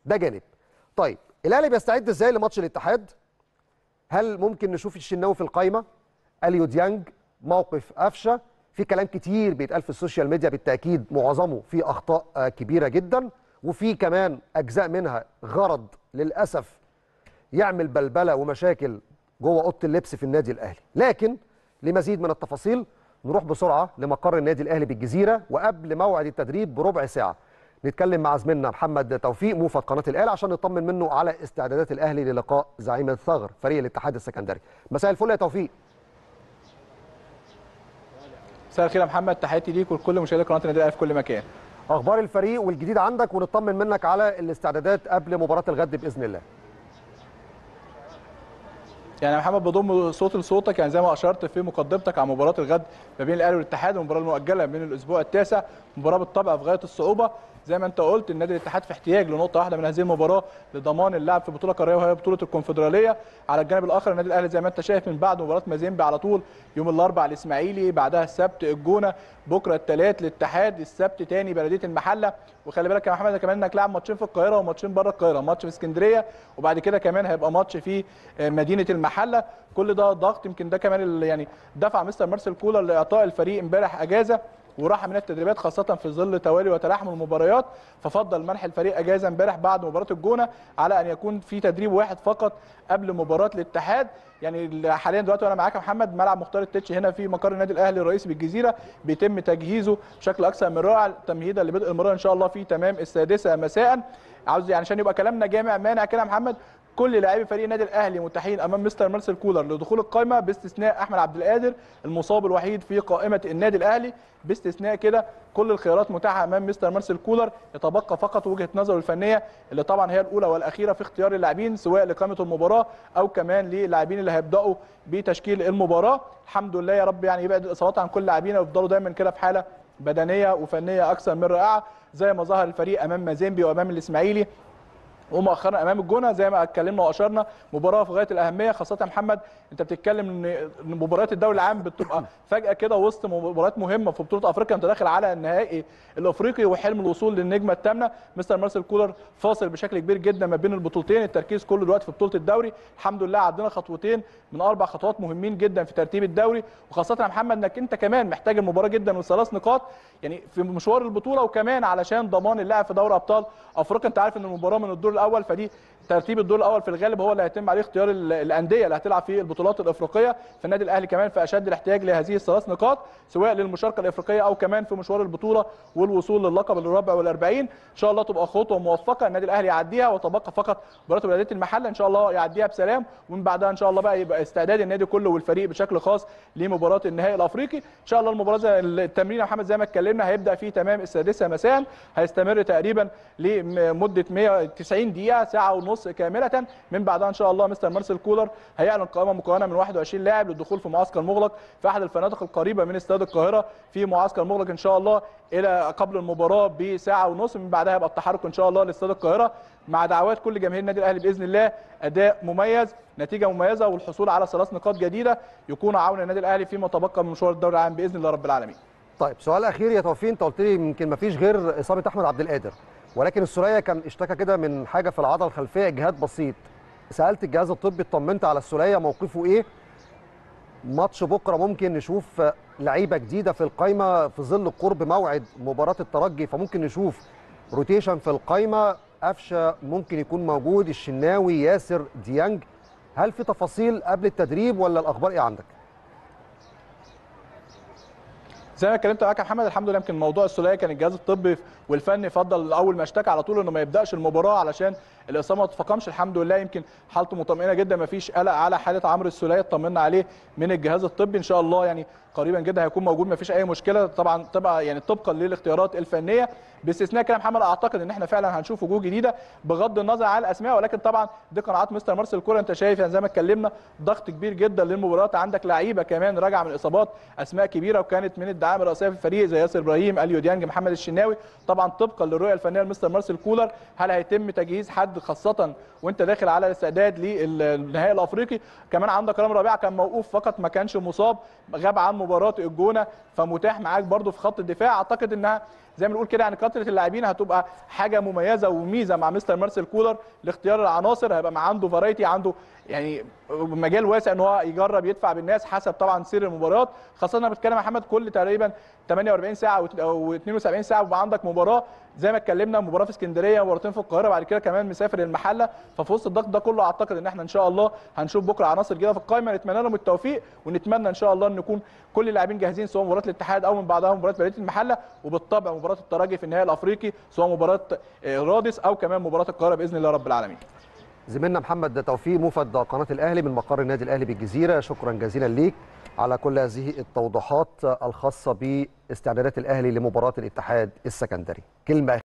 ده جانب طيب الاهلي بيستعد ازاي لماتش الاتحاد هل ممكن نشوف الشناوي في القايمه اليو ديانج موقف قفشه في كلام كتير بيتقال في السوشيال ميديا بالتاكيد معظمه فيه اخطاء آه، كبيره جدا وفي كمان اجزاء منها غرض للاسف يعمل بلبله ومشاكل جوه اوضه اللبس في النادي الاهلي لكن لمزيد من التفاصيل نروح بسرعه لمقر النادي الاهلي بالجزيره وقبل موعد التدريب بربع ساعه نتكلم مع زميلنا محمد توفيق موفد قناه الاهلي عشان نطمن منه على استعدادات الاهلي للقاء زعيم الثغر فريق الاتحاد السكندري مساء الفل يا توفيق مساء الخير يا محمد تحياتي ليك ولكل مشاهدي قناه النادي الاهلي في كل مكان اخبار الفريق والجديد عندك ونطمن منك على الاستعدادات قبل مباراه الغد باذن الله يعني يا محمد بضم صوت لصوتك يعني زي ما اشرت في مقدمتك على مباراه الغد ما بين الاهلي والاتحاد المباراه المؤجله من الاسبوع التاسع مباراه بالطبع في غايه الصعوبه زي ما انت قلت النادي الاتحاد في احتياج لنقطه واحده من هذه المباراه لضمان اللعب في بطوله قاريه وهي بطوله الكونفدراليه على الجانب الاخر النادي الاهلي زي ما انت شايف من بعد مباراه مازيمبي على طول يوم الاربعاء الاسماعيلي بعدها السبت الجونه بكره الثلاث الاتحاد السبت تاني بلديه المحله وخلي بالك يا محمد كمان انك لاعب ماتشين في القاهره وماتشين بره القاهره ماتش في اسكندريه وبعد كده كمان هيبقى ماتش في مدينه المحله كل ده ضغط يمكن ده كمان اللي يعني دفع مستر مارسيل كولر لاعطاء الفريق امبارح اجازه وراحه من التدريبات خاصه في ظل توالي وتلاحم المباريات ففضل منح الفريق اجازه امبارح بعد مباراه الجونه على ان يكون في تدريب واحد فقط قبل مباراه الاتحاد يعني حاليا دلوقتي وانا معاك يا محمد ملعب مختار التتش هنا في مقر النادي الاهلي الرئيسي بالجزيره بيتم تجهيزه بشكل اكثر من رائع تمهيدا لبدء المباراه ان شاء الله في تمام السادسه مساء عاوز يعني عشان يبقى كلامنا جامع مانع كده يا محمد كل لاعبي فريق النادي الاهلي متاحين امام مستر مارسيل كولر لدخول القائمه باستثناء احمد عبد القادر المصاب الوحيد في قائمه النادي الاهلي باستثناء كده كل الخيارات متاحه امام مستر مارسيل كولر يتبقى فقط وجهه نظره الفنيه اللي طبعا هي الاولى والاخيره في اختيار اللاعبين سواء لقائمه المباراه او كمان للاعبين اللي هيبداوا بتشكيل المباراه الحمد لله يا رب يعني يبعد الاصابات عن كل لاعبينا ويفضلوا دايما كده في حاله بدنيه وفنيه اكثر من رائعه زي ما ظهر الفريق امام مازيمبي وامام الاسماعيلي ومؤخرا امام الجونه زي ما اتكلمنا واشرنا مباراه في غايه الاهميه خاصه يا محمد انت بتتكلم ان مباريات الدوري العام بتبقى فجاه كده وسط مباريات مهمه في بطوله افريقيا انت داخل على النهائي الافريقي وحلم الوصول للنجمه الثامنه مستر مارسيل كولر فاصل بشكل كبير جدا ما بين البطولتين التركيز كله دلوقتي في بطوله الدوري الحمد لله عدينا خطوتين من اربع خطوات مهمين جدا في ترتيب الدوري وخاصه يا محمد انك انت كمان محتاج المباراه جدا وثلاث نقاط يعني في مشوار البطوله وكمان علشان ضمان اللاعب في دوري ابطال افريقيا انت عارف ان المباراه من الدور الاول فدي ترتيب الدور الاول في الغالب هو اللي هيتم عليه اختيار الانديه اللي هتلعب في البطولات الافريقيه فالنادي الاهلي كمان في اشد الاحتياج لهذه الثلاث نقاط سواء للمشاركه الافريقيه او كمان في مشوار البطوله والوصول للقب الرابع والأربعين ان شاء الله تبقى خطوه موفقه النادي الاهلي يعديها وتبقى فقط مباراه بلديه المحله ان شاء الله يعديها بسلام ومن بعدها ان شاء الله بقى يبقى استعداد النادي كله والفريق بشكل خاص لمباراه النهائي الافريقي ان شاء الله المباراه زي التمرين يا محمد زي ما اتكلمنا هيبدا في تمام السادسه مساء هيستمر تقريبا لمده 190 دقيقه ساعه ونص كامله من بعدها ان شاء الله مستر مارسيل كولر هيعلن قائمه مكونه من 21 لاعب للدخول في معسكر مغلق في احد الفنادق القريبه من استاد القاهره في معسكر مغلق ان شاء الله الى قبل المباراه بساعه ونص من بعدها يبقى التحرك ان شاء الله لاستاد القاهره مع دعوات كل جماهير النادي الاهلي باذن الله اداء مميز نتيجه مميزه والحصول على ثلاث نقاط جديده يكون عون النادي الاهلي فيما تبقى من مشوار الدوري العام باذن الله رب العالمين طيب سؤال اخير يا توفيق انت قلت لي يمكن ما فيش غير اصابه احمد عبد القادر ولكن السوليه كان اشتكى كده من حاجه في العضله الخلفيه اجهاد بسيط سالت الجهاز الطبي اطمنت على السوليه موقفه ايه ماتش بكره ممكن نشوف لعيبه جديده في القايمه في ظل قرب موعد مباراه الترجي فممكن نشوف روتيشن في القايمه قفشه ممكن يكون موجود الشناوي ياسر ديانج هل في تفاصيل قبل التدريب ولا الاخبار ايه عندك زي ما اتكلمت معاك يا محمد الحمد لله يمكن موضوع السوليه كان الجهاز الطبي والفني فضل اول ما اشتكى على طول انه ما يبداش المباراه علشان الاصابه ما تتفاقمش الحمد لله يمكن حالته مطمئنه جدا ما فيش قلق على حاله عمرو السوليه اطمنا عليه من الجهاز الطبي ان شاء الله يعني قريبا جدا هيكون موجود ما فيش اي مشكله طبعا طبعا يعني طبقا للاختيارات الفنيه باستثناء كده محمد اعتقد ان احنا فعلا هنشوف وجوه جديده بغض النظر عن الاسماء ولكن طبعا دي قناعات مستر مارسيل كولر انت شايف يعني زي ما اتكلمنا ضغط كبير جدا للمباريات عندك لعيبه كمان راجعه من الاصابات اسماء كبيره وكانت من الدعائم الرئيسيه في الفريق زي ياسر ابراهيم اليو ديانج محمد الشناوي طبعا طبقا للرؤيه الفنيه لمستر مارسيل كولر هل هيتم تجهيز حد خاصه وانت داخل على الاستعداد للنهائي الافريقي كمان عندك رامي ربيعه كان موقوف فقط ما كانش مصاب غاب عن مباراه الجونه فمتاح معاك برده في خط الدفاع اعتقد انها زي ما بنقول كده يعني كثره اللاعبين هتبقى حاجه مميزه وميزه مع مستر مارسيل كولر لاختيار العناصر هيبقى مع عنده فرايتي عنده يعني مجال واسع ان هو يجرب يدفع بالناس حسب طبعا سير المباريات خاصه انا بتكلم يا محمد كل تقريبا 48 ساعه او 72 ساعه بيبقى عندك مباراه زي ما اتكلمنا مباراه في اسكندريه مباراتين في القاهره بعد كده كمان مسافر المحله ففي وسط الضغط ده كله اعتقد ان احنا ان شاء الله هنشوف بكره عناصر جديده في القائمه نتمنى لهم التوفيق ونتمنى ان شاء الله ان نكون كل اللاعبين جاهزين سواء مباراه الاتحاد او من بعدها مباراه بلديه المحله وبالطبع مباراه الترجي في النهائي الافريقي سواء مباراه رادس او كمان مباراه القاهره باذن الله رب العالمين زميلنا محمد توفيق موفد قناه الاهلي من مقر النادي الاهلي بالجزيره شكرا جزيلا ليك على كل هذه التوضيحات الخاصه باستعدادات الاهلي لمباراه الاتحاد السكندري كلمه